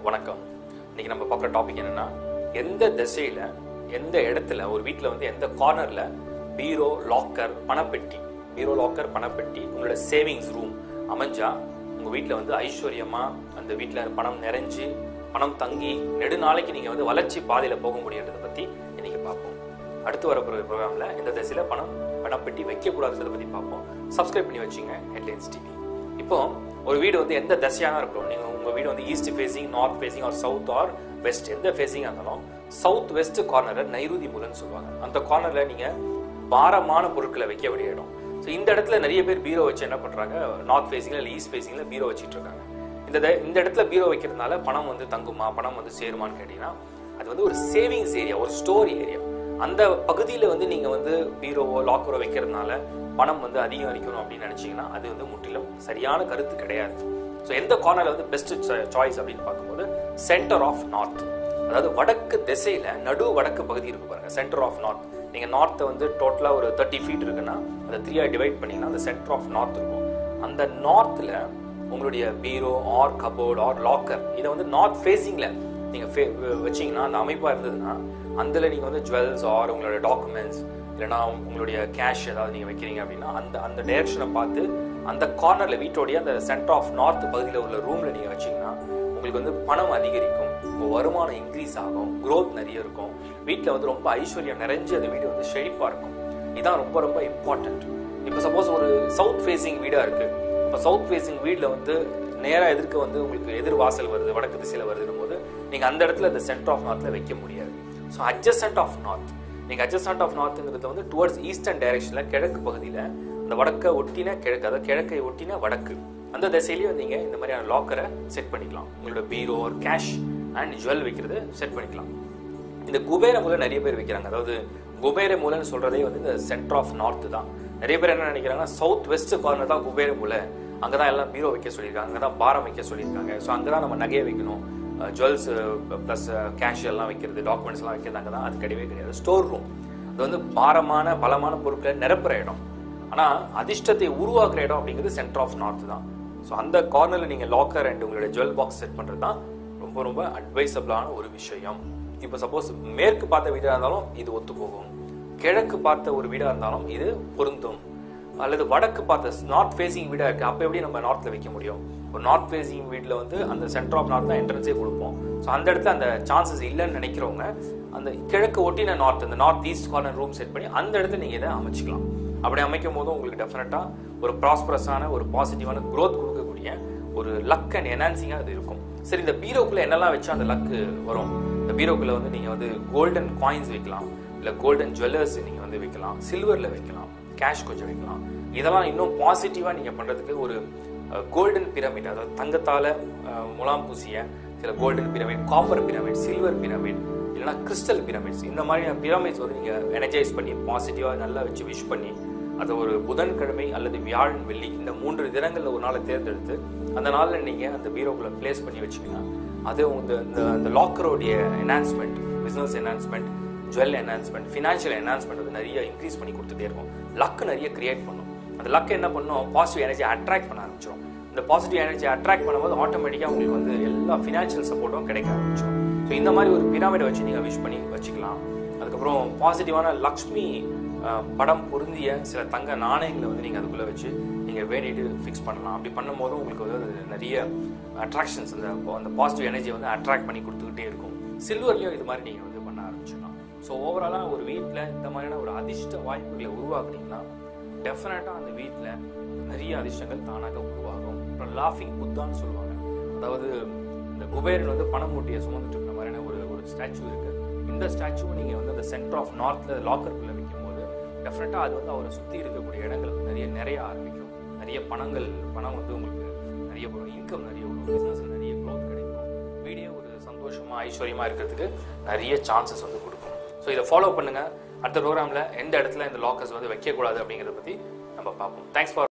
வணக்கம் இன்னைக்கு நம்ம பார்க்குற டாபிக் என்னன்னா எந்த திசையில எந்த இடத்துல ஒரு வீட்டில் வந்து எந்த கார்னர்ல பீரோ லாக்கர் பணப்பெட்டி பீரோ லாக்கர் பணப்பெட்டி உங்களோட சேவிங்ஸ் ரூம் அமைஞ்சா உங்க வீட்டில் வந்து ஐஸ்வர்யமா அந்த வீட்டில் பணம் நிறைஞ்சு பணம் தங்கி நெடுநாளைக்கு நீங்க வந்து வளர்ச்சி பாதையில போக முடியுன்றதை பத்தி இன்னைக்கு பார்ப்போம் அடுத்து வரப்போகிற ப்ரோக்ராம்ல இந்த திசையில பணம் பணப்பெட்டி வைக்கக்கூடாதுன்றதை பத்தி பார்ப்போம் சப்ஸ்கிரைப் பண்ணி வச்சுங்க ஹெட்லைன்ஸ் டிவி இப்போ ஒரு வீடு வந்து எந்த திசையாக இருக்கட்டும் நீங்க உங்க வீடு வந்து east facing north facing or south or west எந்த ஃபேசிங்காக இருந்தாலும் சவுத் வெஸ்ட் கார்னரை நைருதி மூலன்னு சொல்லுவாங்க அந்த கார்னர்ல நீங்க பாரமான பொருட்களை வைக்க வேண்டிய இடம் ஸோ இந்த இடத்துல நிறைய பேர் பீரோ வச்சு என்ன பண்றாங்க நார்த் ஃபேசிங்ல இல்லை ஈஸ்ட் ஃபேசிங்ல பீரோ வச்சிட்டு இருக்காங்க இந்த த- இந்த இடத்துல பீரோ வைக்கிறதுனால பணம் வந்து தங்குமா பணம் வந்து சேருமான்னு கேட்டீங்கன்னா அது வந்து ஒரு சேவிங்ஸ் ஏரியா ஒரு ஸ்டோர் ஏரியா அந்த பகுதியில வந்து நீங்க வந்து பீரோவோ லாக்கரோ வைக்கிறதுனால பணம் வந்து அதிகரிக்கணும் அப்படின்னு நினைச்சீங்கன்னா அது வந்து முற்றிலும் சரியான கருத்து கிடையாது ஸோ எந்த கார்னர்ல வந்து பெஸ்ட் சாய்ஸ் அப்படின்னு பார்க்கும்போது சென்டர் ஆஃப் நார்த் அதாவது வடக்கு திசையில நடு வடக்கு பகுதி இருக்கு பாருங்க சென்டர் ஆஃப் நார்த் நீங்க நார்த்தை வந்து டோட்டலா ஒரு தேர்ட்டி ஃபீட் இருக்குன்னா அதை த்ரீயா டிவைட் பண்ணீங்கன்னா அந்த சென்டர் ஆஃப் நார்த் இருக்கும் அந்த நார்த்ல உங்களுடைய பீரோ ஆர் கபோர்ட் ஆர் லாக்கர் இதை வந்து நார்த் ஃபேஸிங்ல நீங்க ஃபே- வ- வச்சீங்கன்னா அந்த அமைப்பா இருந்ததுன்னா அதுல நீங்க வந்து ஜுவல்ஸ் ஆர் உங்களோட டாக்குமெண்ட்ஸ் இல்லைன்னா உங்களுடைய கேஷ் ஏதாவது நீங்க வைக்கிறீங்க அப்படின்னா அந்த அந்த டைரக்ஷனை பார்த்து அந்த கார்னர்ல வீட்டோடைய அந்த சென்டர் ஆஃப் நார்த் பகுதியில் உள்ள ரூம்ல நீங்க வச்சீங்கன்னா உங்களுக்கு வந்து பணம் அதிகரிக்கும் உங்க வருமானம் இன்க்ரீஸ் ஆகும் growth நிறைய இருக்கும் வீட்டில் வந்து ரொம்ப ஐஸ்வர்யம் நிறைஞ்சு அந்த வீடு வந்து செழிப்பா இருக்கும் இதான் ரொம்ப ரொம்ப இம்பார்ட்டன்ட் இப்போ சப்போஸ் ஒரு சவுத் ஃபேசிங் வீடா இருக்கு இப்போ சவுத் ஃபேசிங் வீட்டில் வந்து நேரா எதிர்க்க வந்து உங்களுக்கு எதிர் வாசல் வருது வடக்கு திசையில வருதுன்னும் போது நீங்க அந்த இடத்துல இந்த சென்டர் ஆஃப் நார்த்ல வைக்க முடியாது ஸோ அட்ஜஸ்டன்ட் ஆஃப் நார்த் நீங்க அட்ஜஸ்டன்ட் ஆஃப் நார்த்ங்கிறது வந்து டுவர்ட்ஸ் ஈஸ்டர்ன் டைரக்ஷன்ல கிழக்கு பகுதியில அந்த வடக்க ஒட்டின கிழக்கு அதாவது கிழக்கை ஒட்டின வடக்கு அந்த திசையிலையும் நீங்க இந்த மாதிரியான லாக்கரை செட் பண்ணிக்கலாம் உங்களோட பீரோ ஒரு கேஷ் அண்ட் ஜுவல் வைக்கிறது செட் பண்ணிக்கலாம் இந்த குபேர மூலை நிறைய பேர் வைக்கிறாங்க அதாவது குபேர மூலைன்னு சொல்றதே வந்து இந்த சென்டர் ஆஃப் நார்த் தான் நிறைய பேர் என்ன நினைக்கிறாங்கன்னா சவுத் வெஸ்ட் கார்னர் தான் குபேர மூலை அங்கதான் எல்லாம் பீரோ வைக்க சொல்லியிருக்காங்க அங்கதான் பாரம் வைக்க சொல்லியிருக்காங்க ஸோ அங்கதான் நம்ம நகையை வைக்கணும் ஜுவல்ஸ் ப்ளஸ் கேஷ் எல்லாம் வைக்கிறது டாக்குமெண்ட்ஸ் எல்லாம் வைக்கிறது அங்கே தான் அது கிடையவே கிடையாது ஸ்டோர் ரூம் அது வந்து பாரமான பலமான பொருட்களை நிரப்புற இடம் ஆனா அதிர்ஷ்டத்தை உருவாக்குற இடம் அப்படிங்கிறது சென்டர் ஆஃப் நார்த் தான் ஸோ அந்த கார்னர்ல நீங்க லாக்கர் அண்ட் உங்களுடைய ஜுவல் பாக்ஸ் செட் பண்றது தான் ரொம்ப ரொம்ப அட்வைசபிளான ஒரு விஷயம் இப்போ சப்போஸ் மேற்கு பார்த்த வீடாக இருந்தாலும் இது ஒத்து போகும் கிழக்கு பார்த்த ஒரு வீடாக இருந்தாலும் இது பொருந்தும் அல்லது வடக்கு பார்த்த நார்த் ஃபேசிங் வீடாக இருக்கு அப்போ எப்படி நம்ம நார்த்தில் வைக்க முடியும் ஒரு நார்த் ஃபேசிங் வீட்டில் வந்து அந்த சென்டர் ஆஃப் நார்த் தான் என்ட்ரன்ஸே கொடுப்போம் ஸோ அந்த இடத்துல அந்த சான்சஸ் இல்லைன்னு நினைக்கிறவங்க அந்த கிழக்கு ஒட்டின நார்த் அந்த north east corner room set பண்ணி அந்த இடத்துல நீங்கள் இதை அமைச்சிக்கலாம் அப்படி அமைக்கும் போதும் உங்களுக்கு டெஃபினட்டாக ஒரு ப்ராஸ்பரஸான ஒரு பாசிட்டிவான growth கொடுக்கக்கூடிய ஒரு லக் அண்ட் எனான்சிங்காக அது இருக்கும் சரி இந்த பீரோக்குள்ள என்னெல்லாம் வச்சா அந்த லக்கு வரும் இந்த பீரோக்குள்ள வந்து நீங்கள் வந்து கோல்டன் காயின்ஸ் வைக்கலாம் இல்லை கோல்டன் ஜுவல்லர்ஸ் நீங்கள் வந்து வைக்கலாம் சில்வரில் வைக்கலாம் கேஷ் கொஞ்சம் வைக்கலாம் இதெல்லாம் இன்னும் பாசிட்டிவாக நீங்கள் பண்ணுறதுக்கு ஒரு கோல்டன் பிரமிட் அதாவது தங்கத்தால் அஹ், முலாம் பூசிய சில golden pyramid copper pyramid silver pyramid இல்லைன்னா கிறிஸ்டல் பிரமிட்ஸ் இந்த மாதிரியான பிரமிட்ஸ் வந்து நீங்கள் எனர்ஜைஸ் பண்ணி பாசிட்டிவாக நல்லா வச்சு விஷ் பண்ணி அதை ஒரு புதன்கிழமை அல்லது வியாழன் வெள்ளி இந்த மூன்று தினங்களில் ஒரு நாளை தேர்ந்தெடுத்து அந்த நாளில் நீங்கள் அந்த பீரோக்குள்ள பிளேஸ் பண்ணி வச்சீங்கன்னா அது உங்க இந்த அந்த லாக்கரோடைய enhancement business enhancement jewel enhancement financial enhancement வந்து நிறைய இன்க்ரீஸ் பண்ணி கொடுத்துட்டே இருக்கும் லக் நிறைய கிரியேட் பண்ணும் அந்த லக் என்ன பண்ணும் பாசிட்டிவ் எனர்ஜி அட்ராக்ட் பண்ண ஆரம்பிச்சிடும் இந்த பாசிட்டிவ் எனர்ஜி அட்ராக்ட் பண்ணும்போது ஆட்டோமேட்டிக்காக உங்களுக்கு வந்து எல்லா ஃபினான்ஷியல் சப்போர்ட்டும் கிடைக்க ஆரம்பிச்சிடும் ஸோ இந்த மாதிரி ஒரு பிரமிடை வச்சு நீங்கள் விஷ் பண்ணி வச்சுக்கலாம் அதுக்கப்புறம் பாசிட்டிவான லக்ஷ்மி அஹ், படம் பொருந்திய சில தங்க நாணயங்களை வந்து நீங்கள் அதுக்குள்ளே வச்சு நீங்கள் வேண்டிட்டு ஃபிக்ஸ் பண்ணலாம் அப்படி பண்ணும்போது உங்களுக்கு வந்து அது நிறைய அட்ராக்ஷன்ஸ் அந்த அந்த பாசிட்டிவ் எனர்ஜி வந்து அட்ராக்ட் பண்ணி கொடுத்துக்கிட்டே இருக்கும் சில்வர்லேயும் இது மாதிரி நீங்கள் வந்து பண்ண ஆரம்பிச்சிடலாம் ஸோ ஓவராலாக ஒரு வீட்டில் இந்த மாதிரியான ஒரு அதிர்ஷ்ட வாய்ப்புகளை உருவாக்குனீங்கன்னா டெஃபினட்டாக அந்த வீட்டில் நிறைய அதிர்ஷ்டங்கள் தானாக உருவாகும் அப்புறம் லாஃபிங் புத்தான்னு சொல்லுவாங்க அதாவது இந்த குபேரன் வந்து பணம் மூட்டையை சுமந்துட்டு இருக்கிற மாதிரியான ஒரு ஒரு ஸ்டாச்சு இருக்கு இந்த ஸ்டாச்சுவை நீங்கள் வந்து அந்த சென்டர் ஆஃப் நார்த்ல லாக்கருக்குள்ள வைக்கும் போது டெஃபினட்டாக அது வந்து அவரை சுற்றி இருக்கக்கூடிய இடங்கள் வந்து நிறைய நிறைய ஆரம்பிக்கும் நிறைய பணங்கள் பணம் வந்து உங்களுக்கு நிறைய வரும் இன்கம் நிறைய வரும் பிஸ்னஸில் நிறைய க்ரோத் கிடைக்கும் வீடியோ ஒரு சந்தோஷமா ஐஸ்வர்யமா இருக்கிறதுக்கு நிறைய சான்சஸ் வந்து கொடுக்கும் ஸோ இதை ஃபாலோ பண்ணுங்க அடுத்த ப்ரோக்ராமில் எந்த இடத்துல இந்த லாக்கர்ஸ் வந்து வைக்கக்கூடாது அப்படிங்கிறத பற்றி நம்ம பார்ப்போம் தேங்க்ஸ் ஃபார்